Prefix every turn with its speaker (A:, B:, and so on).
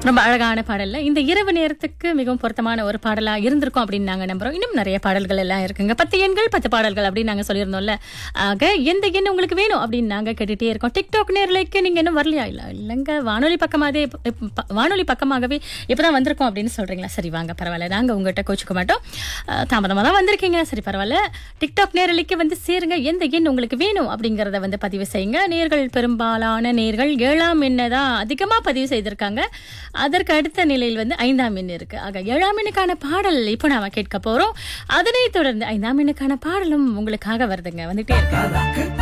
A: ரொம்ப அழகான பாடல்ல இந்த இரவு நேரத்துக்கு மிகவும் பொருத்தமான ஒரு பாடலா இருந்திருக்கும் அப்படின்னு நாங்க நம்புறோம் இன்னும் நிறைய பாடல்கள் எல்லாம் இருக்குங்க பத்து எண்கள் பத்து பாடல்கள் அப்படின்னு நாங்க சொல்லியிருந்தோம்ல ஆக எந்த எண் உங்களுக்கு வேணும் அப்படின்னு நாங்க கேட்டுட்டே இருக்கோம் டிக்டாக் நேரலைக்கு நீங்க இன்னும் வரலையா இல்ல இல்லைங்க வானொலி பக்கமாவே இப்ப- இப்ப- ப- வானொலி பக்கமாகவே இப்பதான் வந்திருக்கோம் அப்படின்னு சொல்றீங்களா சரி வாங்க பரவாயில்ல நாங்க உங்ககிட்ட கோச்சுக்க மாட்டோம் அஹ், தாமதமா தான் வந்திருக்கீங்க சரி பரவாயில்ல டிக்டாக் நேரலைக்கு வந்து சேருங்க எந்த எண் உங்களுக்கு வேணும் அப்படிங்கறத வந்து பதிவு செய்யுங்க நேர்கள் பெரும்பாலான நேர்கள் ஏழாம் எண்ணை தான் அதிகமா பதிவு செய்திருக்காங்க அதற்கு அடுத்த நிலையில் வந்து ஐந்தாம் எண் இருக்கு ஆக ஏழாம் எண்ணுக்கான பாடல் இப்போ நாம கேட்க போறோம் அதனைத் தொடர்ந்து ஐந்தாம் எண்ணுக்கான பாடலும் உங்களுக்காக வருதுங்க வந்துட்டே இருக்கு